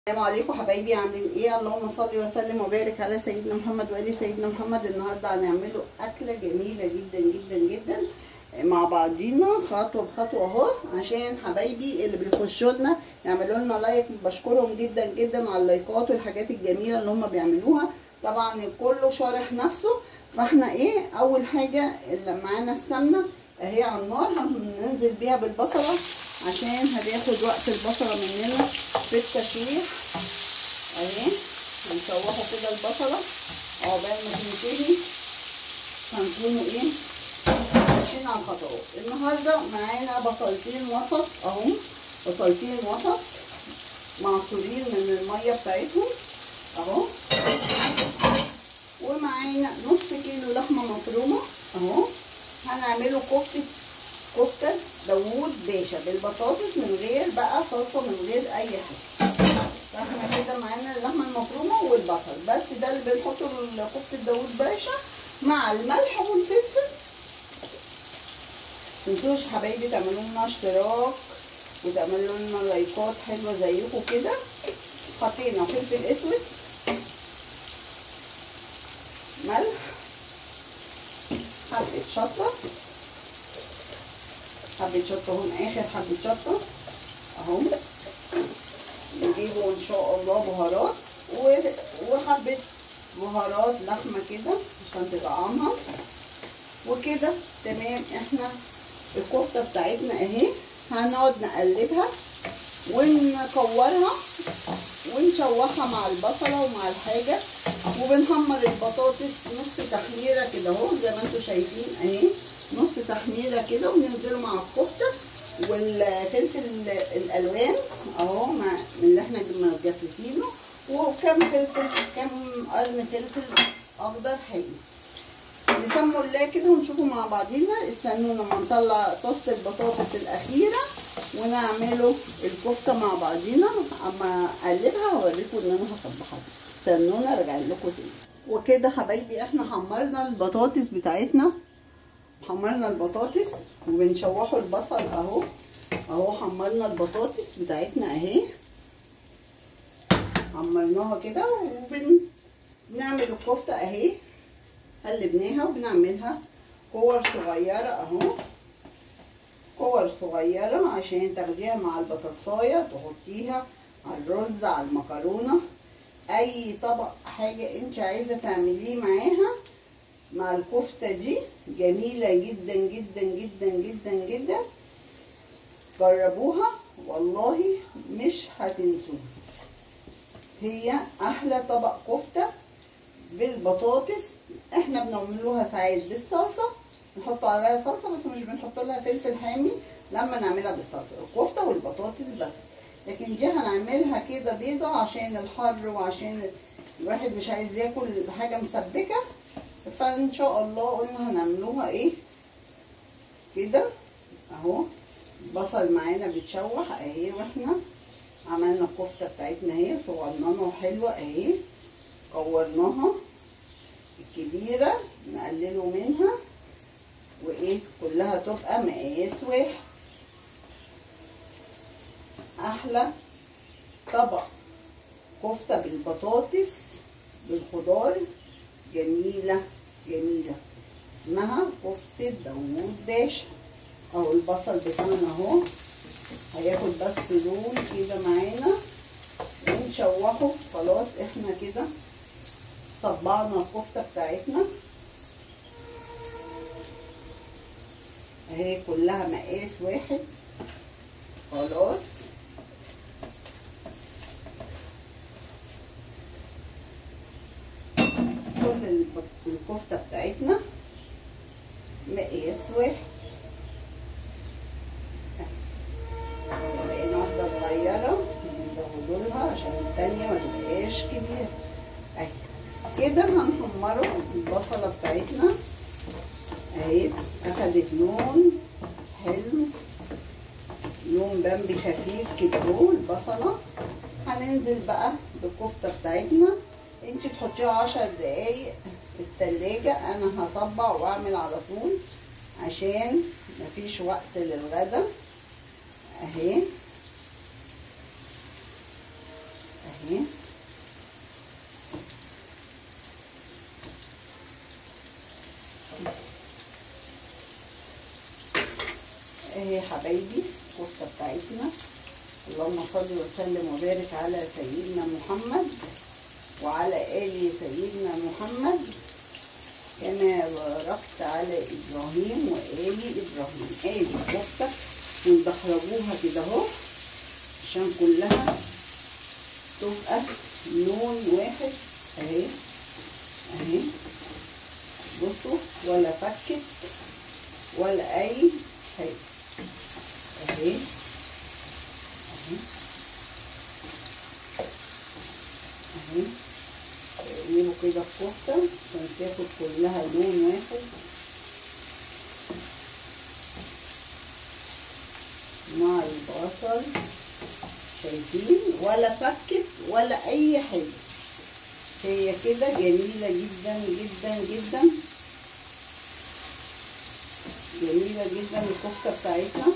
السلام عليكم حبايبي عاملين ايه اللهم صل وسلم وبارك على سيدنا محمد وآل سيدنا محمد النهارده هنعمله اكله جميله جدا جدا جدا مع بعضينا خطوه بخطوه اهو عشان حبايبي اللي بيخشوا لنا يعملوا لنا لايك بشكرهم جدا جدا على اللايكات والحاجات الجميله اللي هم بيعملوها طبعا كله شارح نفسه فاحنا ايه اول حاجه اللي معانا السمنه اهي على النار هننزل بيها بالبصله عشان هتاخد وقت البصله مننا في التشويح اهي هنشوحوا كده البصله عقبال ما تنتهي هنكونوا ايه ماشيين على الخطوات النهارده معانا بصلتين وسط اهو بصلتين وسط معصورين من الميه بتاعتهم اهو ومعانا نص كيلو لحمه مفرومه اهو هنعمله كفته كفته داوود باشا بالبطاطس من غير بقى صلصه من غير اي حاجه فاحنا كده معانا اللحمه المفرومه والبصل بس ده اللي بنحطه لكفته داوود باشا مع الملح والفلفل متنسوش حبايبي تعملوا لنا اشتراك وتعملوا لنا لايكات حلوه زيكم كده حطينا فلفل اسود ملح حبه شطه حبه شطه هم اخر حبه شطه اهو نجيبه ان شاء الله بهارات وحبه بهارات لحمه كده عشان تطعمها وكده تمام احنا الكفته بتاعتنا اهي هنقعد نقلبها ونكورها ونشوحها مع البصله ومع الحاجه وبنحمر البطاطس نص تحميره كده اهو زي ما انتم شايفين اهي نص تحميره كده وننزله مع الكفته والفلفل الالوان اهو مع من اللي احنا مجففينه وكم فلفل كم قرن فلفل اخضر حلو نسموا الله كده ونشوفوا مع بعضينا استنونا لما نطلع طاسه البطاطس الاخيره ونعمله الكفته مع بعضينا اما اقلبها واوريكم ان انا هصبحها استنونا ارجع لكم تاني وكده حبايبي احنا حمرنا البطاطس بتاعتنا حمرنا البطاطس وبنشوحوا البصل اهو اهو حمرنا البطاطس بتاعتنا اهي حمرناها كده وبنعمل الكفته اهي قلبناها وبنعملها كور صغيره اهو كور صغيره عشان تاخديها مع البطاطسايه تحطيها على الرز على المكرونه اي طبق حاجه انت عايزه تعمليه معاها مع الكفته دي جميله جدا جدا جدا جدا جدا جربوها والله مش هتنسوها هي احلى طبق كفته بالبطاطس احنا بنعملوها ساعات بالصلصه نحط عليها صلصه بس مش بنحط لها فلفل حامي لما نعملها بالصلصه الكفته والبطاطس بس لكن دي هنعملها كده بيضه عشان الحر وعشان الواحد مش عايز ياكل حاجه مسبكه فان شاء الله قلنا هنعملوها ايه كده اهو البصل معانا بيتشوح اهي واحنا عملنا الكفته بتاعتنا اهي صغننه وحلوه اهي كورناها الكبيره نقلله منها وايه كلها تبقى مقاس واحد احلى طبق كفته بالبطاطس بالخضار جميله جميله اسمها كفته داوود باشا اهو البصل بتاعنا اهو هياخد بس لون كده معانا ونشوحه خلاص احنا كده طبعنا الكفته بتاعتنا اهي كلها مقاس واحد خلاص كل الكفته بتاعتنا مقاس واحد لقينا واحده صغيره نزودوا لها عشان التانيه ما تبقاش كبيره اهي كده هنحمره البصله بتاعتنا اهي اخدت لون حلو لون بامبي خفيف كده اهو البصله هننزل بقى بالكفته بتاعتنا انت تحطيها عشر دقايق في التلاجة انا هصبع واعمل على طول عشان مفيش وقت للغدا اهي اهي اهي يا حبايبي الكفته بتاعتنا اللهم صل وسلم وبارك على سيدنا محمد وعلى ال سيدنا محمد كما باركت على ابراهيم وال ابراهيم ادي الكفته وندخرجوها كده اهو عشان كلها تبقى لون واحد اهي اهي بصوا ولا فكت ولا اي حاجه اهي اهي اهي اقلبوا كده الكفته عشان تاخد كلها لون واحد مع البصل شايفين ولا فكت ولا اي حاجه هي كده جميله جدا جدا جدا جميله جدا الكفته بتاعتنا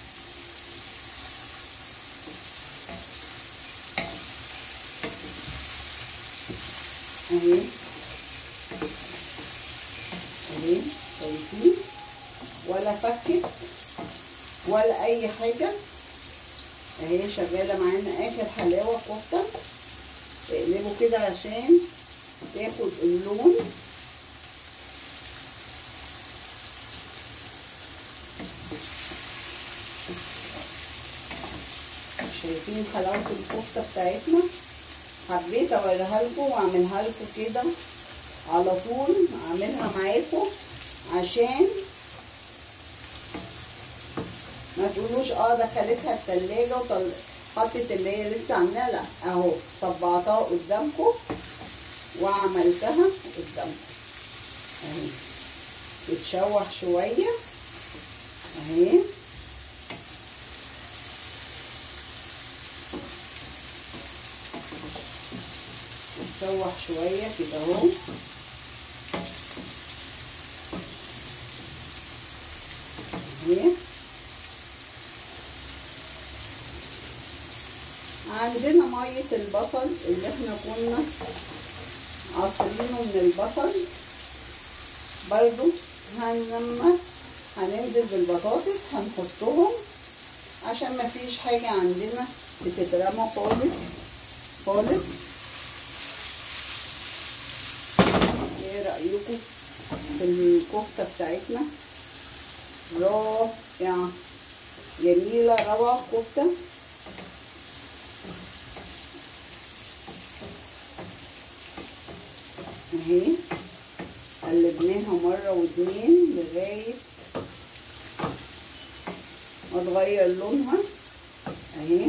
اهي اهي شايفين ولا فكت ولا اي حاجه اهي شغاله معانا اخر حلاوه كفته تقلبوا كده عشان تاخد اللون شايفين حلاوه الكفته بتاعتنا حبيت اوريها لكم واعملها لكم كده على طول اعملها معاكم عشان ما تقولوش اه دخلتها التلاجة وطل... حطت اللي هي لسه عاملاها لا اهو صبعتها قدامكم وعملتها قدامكم اهي تتشوح شوية اهي تتشوح شوية كده اهو اهي عندنا مية البصل اللي احنا كنا عصرينه من البصل برضو لما هننزل بالبطاطس هنحطهم عشان ما فيش حاجة عندنا بتترمى خالص خالص ايه رأيكم في الكفتة بتاعتنا رائعة جميلة روعة كفتة اهي قلبناها مرة واتنين لغاية ما تغير لونها اهي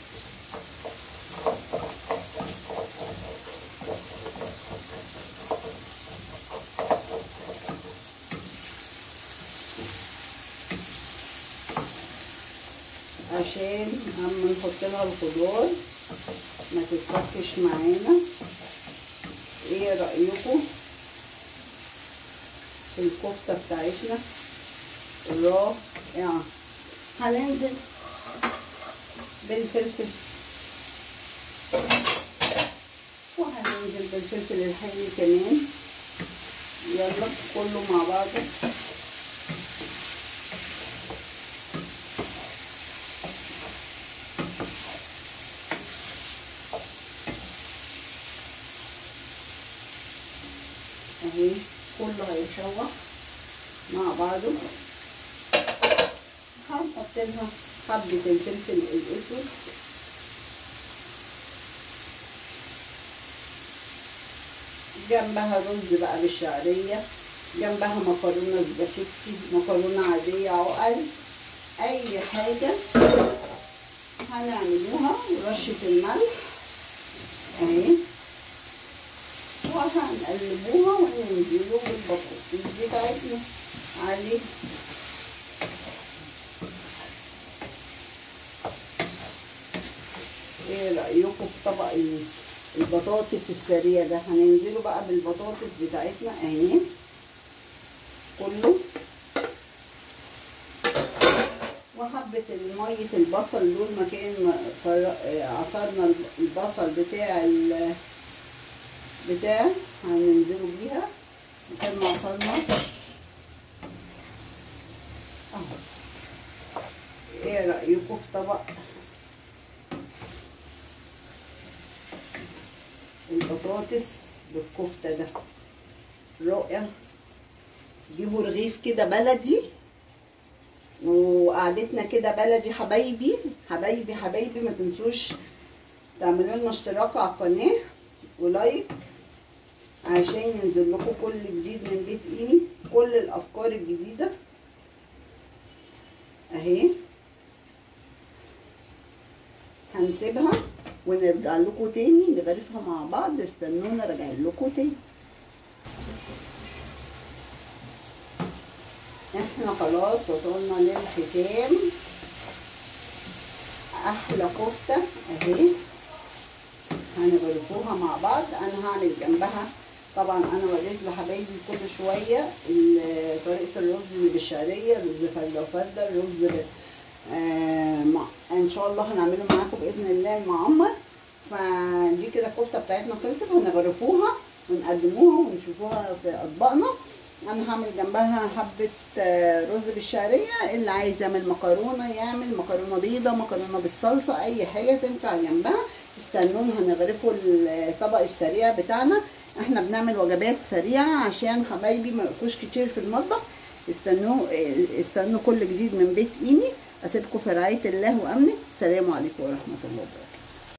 عشان اما نحط لها الخضار ما تتفكش معانا ايه رأيكم في الكفتة بتاعتنا رائعة هننزل بالفلفل وهننزل بالفلفل الحامي كمان يلا كله مع بعضه اهي كله هيتشوح مع بعضه هنحط لها حبة الفلفل الاسود جنبها رز بقى بالشعرية جنبها مكرونة سباكيتي مكرونة عادية عقل أي حاجة هنعملوها ورشة الملح اهي وهنقلبوها وننزلوا بالبطاطس بتاعتنا عليه ايه رأيكم في طبق البطاطس السريع ده هننزله بقى بالبطاطس بتاعتنا اهي كله وحبة مية البصل دول مكان ما فر- عصرنا البصل بتاع ال بتاع هننزله بيها مكان ما عصرنا اهو ايه رأيكم في طبق البطاطس بالكفتة ده رائع جيبوا رغيف كده بلدي وقعدتنا كده بلدي حبايبي حبايبي حبايبي ما تنسوش تعملوا لنا اشتراك على القناة ولايك عشان ينزل لكم كل جديد من بيت ايمي كل الافكار الجديدة اهي هنسيبها ونرجع لكم تاني نغرفها مع بعض استنونا راجعين لكم تاني احنا خلاص وصلنا للختام احلى كفته اهي هنغرفوها مع بعض انا هعمل جنبها طبعا انا وريت لحبايبي كل شويه ال- طريقه الرز اللي بالشعريه رز فرده وفرده الرز ب- آه مع- ان شاء الله هنعمله معاكم باذن الله المعمر فدي كده الكفته بتاعتنا خلصت هنغرفوها ونقدموها ونشوفوها في اطباقنا انا هعمل جنبها حبه آه، رز بالشعريه اللي عايز يعمل مكرونه يعمل مكرونه بيضه مكرونه بالصلصه اي حاجه تنفع جنبها استنونا هنغرفوا الطبق السريع بتاعنا احنا بنعمل وجبات سريعه عشان حبايبي ما يقفوش كتير في المطبخ استنوا استنوا كل جديد من بيت ايمي اسيبكم في رعايه الله وامنه السلام عليكم ورحمه الله وبركاته